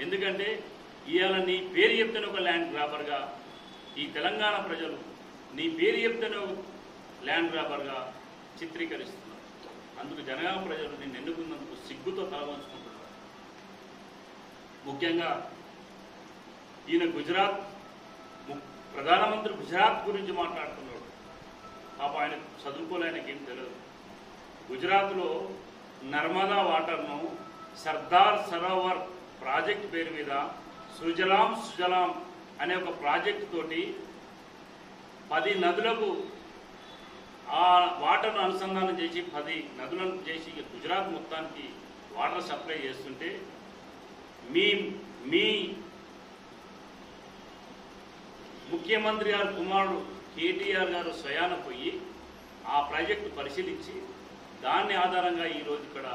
ఎందుకంటే ఇవాళ నీ పేరు చెప్తేనే ఒక ల్యాండ్ గ్రాబర్గా ఈ తెలంగాణ ప్రజలు నీ పేరు చెప్తేనే ఒక ల్యాండ్ గ్రాబర్గా చిత్రీకరిస్తున్నారు అందుకు జనగామ ప్రజలు నిన్ను ఎన్నుకున్నందుకు సిగ్గుతో తలవంచుకుంటున్నారు ముఖ్యంగా ఈయన గుజరాత్ ము- ప్రధానమంత్రి గుజరాత్ గురించి మాట్లాడుతున్నాడు పాప ఆయన చదువుకోలే ఆయనకి ఏం తెలియదు గుజరాత్లో నర్మదా వాటర్ను సర్దార్ సరోవర్ ప్రాజెక్ట్ పేరు మీద సుజలాం సుజలాం అనే ఒక ప్రాజెక్ట్ తోటి పది నదులకు ఆ వాటర్ను అనుసంధానం చేసి పది నదులను చేసి గుజరాత్ మొత్తానికి వాటర్ సప్లై చేస్తుంటే మీ మీ ముఖ్యమంత్రి గారు కుమారుడు కేటీఆర్ గారు స్వయాన పోయి ఆ ప్రాజెక్టు పరిశీలించి దాన్ని ఆధారంగా ఈరోజు ఇక్కడ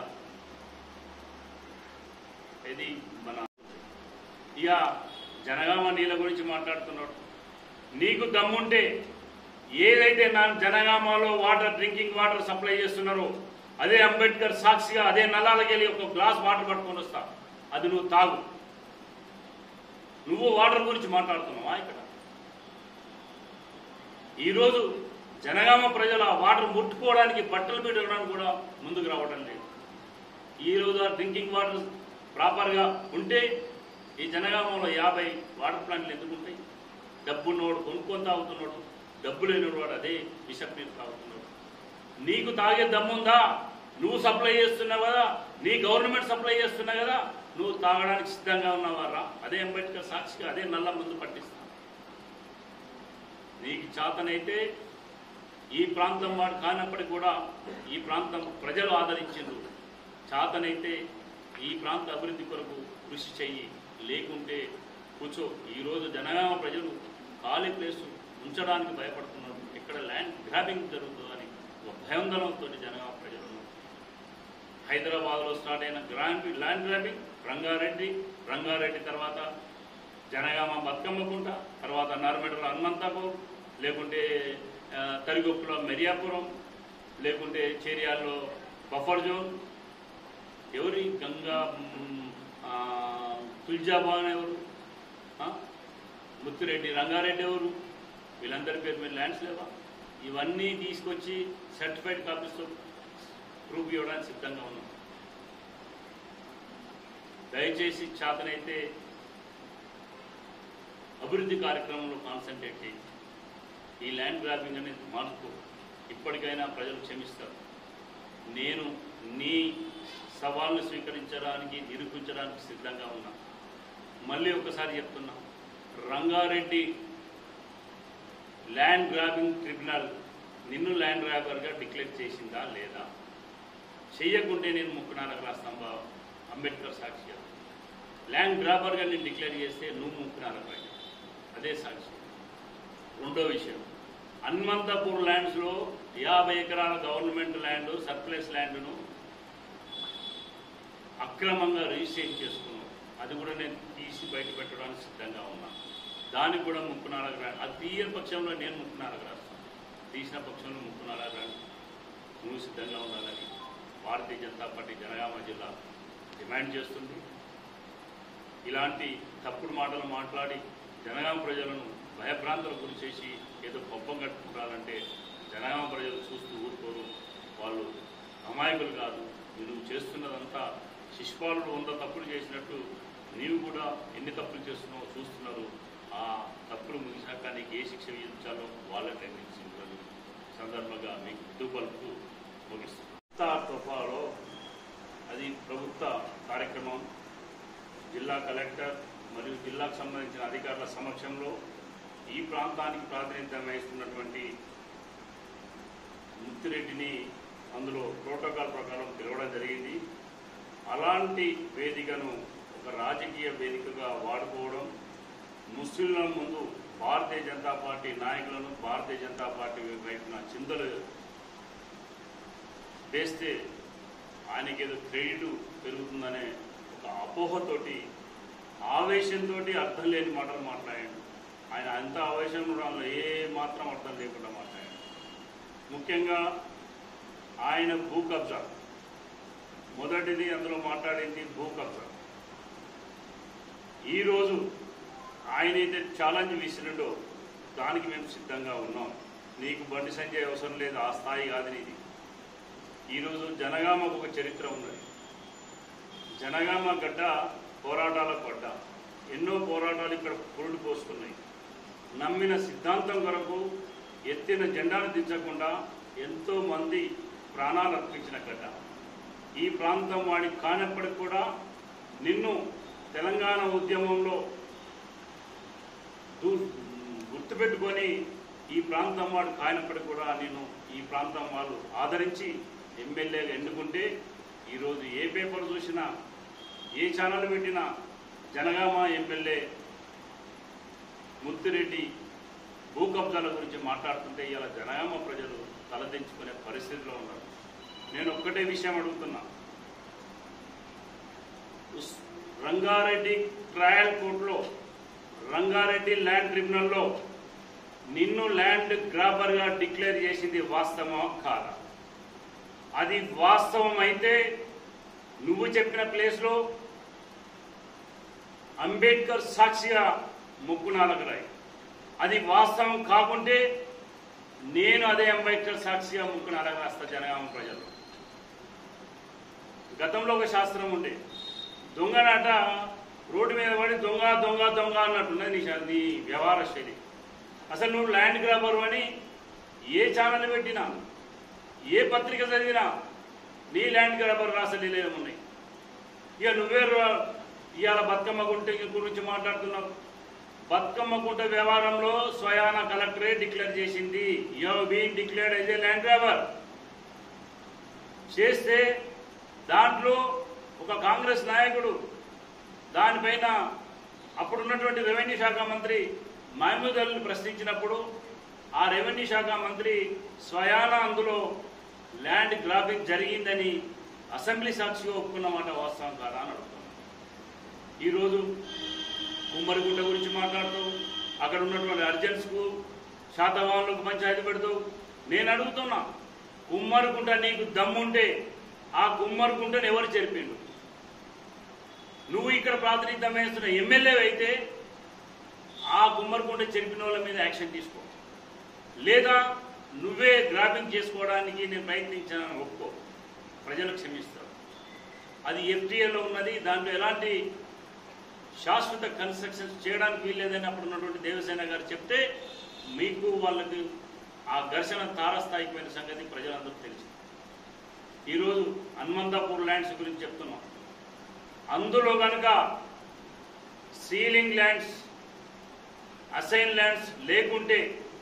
ఇది మన ఇక జనగామ నీళ్ళ గురించి మాట్లాడుతున్నాడు నీకు దమ్ముంటే ఏదైతే నా జనగామలో వాటర్ డ్రింకింగ్ వాటర్ సప్లై చేస్తున్నారో అదే అంబేద్కర్ సాక్షిగా అదే నల్లాలకి వెళ్ళి ఒక గ్లాస్ వాటర్ పట్టుకొని వస్తా అది నువ్వు తాగు నువ్వు వాటర్ గురించి మాట్లాడుతున్నావా ఇక్కడ ఈరోజు జనగామ ప్రజలు ఆ వాటర్ ముట్టుకోవడానికి బట్టలు పెట్టడానికి కూడా ముందుకు రావడం లేదు ఈరోజు ఆ డ్రింకింగ్ వాటర్ ప్రాపర్గా ఉంటే ఈ జనగామంలో యాభై వాటర్ ప్లాంట్లు ఎందుకు ఉంటాయి డబ్బున్నోడు కొనుక్కొని తాగుతున్నాడు డబ్బు లేనివాడు వాడు అదే బిషప్ నీరు తాగుతున్నాడు నీకు తాగే దమ్ముందా నువ్వు సప్లై చేస్తున్నావు కదా నీ గవర్నమెంట్ సప్లై చేస్తున్నా కదా నువ్వు తాగడానికి సిద్ధంగా ఉన్నావారా అదే అంబేద్కర్ సాక్షిగా అదే నల్ల ముందు పట్టిస్తా నీకు చేతనైతే ఈ ప్రాంతం వాడు కానప్పటికీ కూడా ఈ ప్రాంతం ప్రజలు ఆదరించిండ్రు చేతనైతే ఈ ప్రాంత అభివృద్ధి కొరకు కృషి చెయ్యి లేకుంటే కూర్చో ఈరోజు జనగామ ప్రజలు ఖాళీ ప్లేస్ ఉంచడానికి భయపడుతున్నారు ఇక్కడ ల్యాండ్ గ్రాబింగ్ జరుగుతుందని ఒక భయాందోళనతో జనగామ ప్రజలు ఉన్నారు హైదరాబాద్లో స్టార్ట్ అయిన grand land grabbing Rangareddy Rangareddy తర్వాత జనగామ బతుకమ్మకుంట తర్వాత నర్మెడలో హనుమంతాపూర్ లేకుంటే ఆ, తరిగొప్పులో మెరియాపురం లేకుంటే చేరియాల్లో బఫర్ జోన్ ఎవరి గంగా మ్, ఆ, తుల్జాబాన్ ఎవరు ఆ? ముత్తిరెడ్డి రంగారెడ్డి ఎవరు వీళ్ళందరి పేరు మీద ల్యాండ్స్ లేవా ఇవన్నీ తీసుకొచ్చి సర్టిఫైడ్ కాపీస్తో ప్రూఫ్ ఇవ్వడానికి సిద్ధంగా ఉన్నాం దయచేసి చేతనైతే అభివృద్ధి కార్యక్రమంలో కాన్సన్ట్రేట్ చేయి ఈ ల్యాండ్ గ్రాబింగ్ అనేది మార్చుకో ఇప్పటికైనా ప్రజలు క్షమిస్తారు నేను నీ సవాల్ను స్వీకరించడానికి నిరూపించడానికి సిద్ధంగా ఉన్నా మళ్ళీ ఒకసారి చెప్తున్నా రంగారెడ్డి ల్యాండ్ గ్రాబింగ్ ట్రిబ్యునల్ నిన్ను ల్యాండ్ గ్రాబర్గా డిక్లేర్ చేసిందా లేదా చెయ్యకుంటే నేను ముక్కునాలకు రాస్తాంబా అంబేద్కర్ సాక్షిగా ల్యాండ్ గ్రాబర్గా నేను డిక్లేర్ చేస్తే నువ్వు ముక్కునాలకు రాయి అదే సాక్షి రెండో విషయం హనుమంతపూర్ ల్యాండ్స్లో యాభై ఎకరాల గవర్నమెంట్ ల్యాండ్ సర్ప్లస్ ల్యాండ్ను అక్రమంగా రిజిస్ట్రేట్ చేసుకున్నాం అది కూడా నేను తీసి బయట పెట్టడానికి సిద్ధంగా ఉన్నాను దానికి కూడా ముక్కునాలకు రా అది తీయని పక్షంలో నేను ముక్కునాలకు రాస్తాను తీసిన పక్షంలో ముక్కునాలకు రాను నువ్వు సిద్ధంగా ఉండాలని భారతీయ జనతా పార్టీ జనగామ జిల్లా డిమాండ్ చేస్తుంది ఇలాంటి తప్పుడు మాటలు మాట్లాడి జనగామ ప్రజలను భయభ్రాంతులకు గురి చేసి ఏదో పబ్బం కట్టుకుంటారంటే జనగామ ప్రజలు చూస్తూ ఊరుకోరు వాళ్ళు అమాయకులు కాదు నువ్వు చేస్తున్నదంతా శిశుపాలుడు వంద తప్పులు చేసినట్టు నీవు కూడా ఎన్ని తప్పులు చేస్తున్నావో చూస్తున్నారు ఆ తప్పులు ముగిశాక నీకు ఏ శిక్ష విధించాలో వాళ్ళే నిర్ణయించారు సందర్భంగా మీకు దుబ్బలకు ముగిస్తారు తుఫాలో అది ప్రభుత్వ కార్యక్రమం జిల్లా కలెక్టర్ మరియు జిల్లాకు సంబంధించిన అధికారుల సమక్షంలో ఈ ప్రాంతానికి ప్రాతినిధ్యం వహిస్తున్నటువంటి ముత్తిరెడ్డిని అందులో ప్రోటోకాల్ ప్రకారం పిలవడం జరిగింది అలాంటి వేదికను ఒక రాజకీయ వేదికగా వాడుకోవడం ముస్లింల ముందు భారతీయ జనతా పార్టీ నాయకులను భారతీయ జనతా పార్టీ వైపున చింతలు వేస్తే ఆయనకి ఏదో క్రెడిట్ పెరుగుతుందనే ఒక అపోహతోటి ఆవేశంతో అర్థం లేని మాటలు మాట్లాడాడు ఆయన అంత ఆవేశం ఉండడంలో ఏ మాత్రం అర్థం లేకుండా మాట్లాడాడు ముఖ్యంగా ఆయన భూ కబ్జా మొదటిది అందులో మాట్లాడింది భూ కబ్జా ఈరోజు ఆయనైతే ఛాలెంజ్ విసిరిండో దానికి మేము సిద్ధంగా ఉన్నాం నీకు బండి సంజయ్ అవసరం లేదు ఆ స్థాయి కాదు నీది ఈరోజు జనగామకు ఒక చరిత్ర ఉన్నది జనగామ గడ్డ పోరాటాల గడ్డ ఎన్నో పోరాటాలు ఇక్కడ పురుడు పోసుకున్నాయి నమ్మిన సిద్ధాంతం కొరకు ఎత్తిన జెండాను దించకుండా ఎంతో మంది ప్రాణాలు అర్పించిన గడ్డ ఈ ప్రాంతం వాడికి కానప్పటికి కూడా నిన్ను తెలంగాణ ఉద్యమంలో దూ- గుర్తుపెట్టుకొని ఈ ప్రాంతం వాడు కానప్పటికి కూడా నేను ఈ ప్రాంతం వాళ్ళు ఆదరించి ఎమ్మెల్యేగా ఎన్నుకుంటే ఈరోజు ఏ పేపర్ చూసినా ఏ ఛానల్ పెట్టినా జనగామ ఎమ్మెల్యే ముత్తిరెడ్డి భూ కబ్జాల గురించి మాట్లాడుతుంటే ఇలా జనగామ ప్రజలు తలదించుకునే పరిస్థితిలో ఉన్నారు నేను ఒక్కటే విషయం అడుగుతున్నా ఉస్- రంగారెడ్డి ట్రయల్ కోర్టులో రంగారెడ్డి ల్యాండ్ ట్రిబ్యునల్లో నిన్ను ల్యాండ్ గ్రాబర్గా డిక్లేర్ చేసింది వాస్తవమా కాదా అది వాస్తవం అయితే నువ్వు చెప్పిన ప్లేస్లో అంబేద్కర్ సాక్షిగా ముక్కునాలకు రాయి అది వాస్తవం కాకుంటే నేను అదే అంబేద్కర్ సాక్షిగా ముక్కునాలకు రాస్తా జనగామ ప్రజలు గతంలో ఒక శాస్త్రం ఉండే దొంగనాట రోడ్డు మీద పడి దొంగ దొంగ దొంగ అన్నట్టున్నది నీ శా- నీ వ్యవహార శైలి అసలు నువ్వు ల్యాండ్ గ్రాబర్ అని ఏ ఛానల్ పెట్టినా ఏ పత్రిక చదివినా నీ ల్యాండ్ గ్రాబర్ రాసలీలు ఉన్నాయి ఇక నువ్వే రా- ఇవాళ బతుకమ్మ గుంట గురించి మాట్లాడుతున్నావు బతుకమ్మ గుంట వ్యవహారంలో స్వయాన కలెక్టరే డిక్లేర్ చేసింది you been declared as a land grabber చేస్తే దాంట్లో ఒక కాంగ్రెస్ నాయకుడు దానిపైన అప్పుడున్నటువంటి రెవెన్యూ శాఖ మంత్రి మహమూద్ అలీని ప్రశ్నించినప్పుడు ఆ రెవెన్యూ శాఖ మంత్రి స్వయాన అందులో ల్యాండ్ గ్రాఫింగ్ జరిగిందని అసెంబ్లీ సాక్షిగా ఒప్పుకున్న మాట వాస్తవం కాదా అని అడుగుతున్నాను ఈరోజు కుమ్మరిగుంట గురించి మాట్లాడుతూ అక్కడ ఉన్నటువంటి అర్జెంట్స్కు శాతవాహనులకు పంచాయతీ పెడుతూ నేను అడుగుతున్నా కుమ్మరిగుంట నీకు దమ్ముంటే ఆ కుమ్మరిగుంటను ఎవరు చెరిపిండు నువ్వు ఇక్కడ ప్రాతినిధ్యం వేస్తున్న ఎమ్మెల్యే అయితే ఆ కుమ్మరిగుంట చెరిపిన వాళ్ళ మీద యాక్షన్ తీసుకో లేదా నువ్వే గ్రాఫింగ్ చేసుకోవడానికి నేను ప్రయత్నించానని ఒప్పుకో ప్రజలు క్షమిస్తారు అది ఎఫ్టీఏలో ఉన్నది దాంట్లో ఎలాంటి శాశ్వత కన్స్ట్రక్షన్స్ చేయడానికి వీల్లేదని అప్పుడు ఉన్నటువంటి దేవసేన గారు చెప్తే మీకు వాళ్ళకి ఆ ఘర్షణ తారస్థాయికి పోయిన సంగతి ప్రజలందరూ తెలుసు ఈరోజు హనుమంతాపూర్ ల్యాండ్స్ గురించి చెప్తున్నాం అందులో కనుక సీలింగ్ ల్యాండ్స్ అసైన్ ల్యాండ్స్ లేకుంటే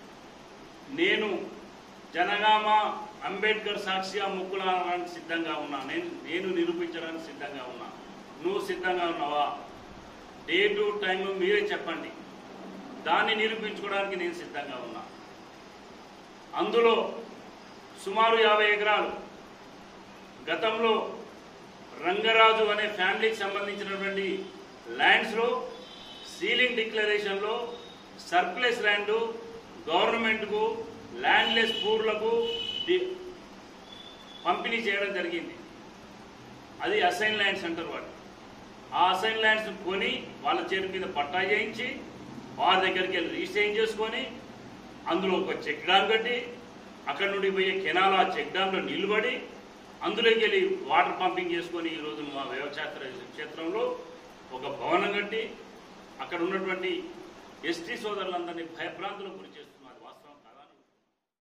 నేను జనగామ అంబేద్కర్ సాక్షిగా ముక్కులాడడానికి సిద్ధంగా ఉన్నా నేను నేను నిరూపించడానికి సిద్ధంగా ఉన్నా నువ్వు సిద్ధంగా ఉన్నావా డే టు టైం మీరే చెప్పండి దాన్ని నిరూపించుకోవడానికి నేను సిద్ధంగా ఉన్నా అందులో సుమారు యాభై ఎకరాలు గతంలో రంగరాజు అనే ఫ్యామిలీకి సంబంధించినటువంటి ల్యాండ్స్లో సీలింగ్ డిక్లరేషన్లో సర్ప్లస్ ల్యాండ్ గవర్నమెంట్కు ల్యాండ్లెస్ పూర్లకు డి- పంపిణీ చేయడం జరిగింది అది అసైన్ ల్యాండ్స్ అంటారు వాటి ఆ అసైన్ ల్యాండ్స్ కొని వాళ్ళ చేతి మీద పట్టా చేయించి వారి దగ్గరికి వెళ్ళి రిజిస్టర్ చేసుకొని అందులో ఒక చెక్ డ్యామ్ కట్టి అక్కడ నుండి పోయే కెనాల్ ఆ చెక్ డ్యామ్లో నిలబడి అందులోకి వెళ్ళి వాటర్ పంపింగ్ చేసుకొని ఈరోజు మా వ్యవసాయ క్షేత్రంలో ఒక భవనం కట్టి అక్కడ ఉన్నటువంటి ఎస్టీ సోదరులందరినీ భయభ్రాంతులకు గురి చేస్తున్నారు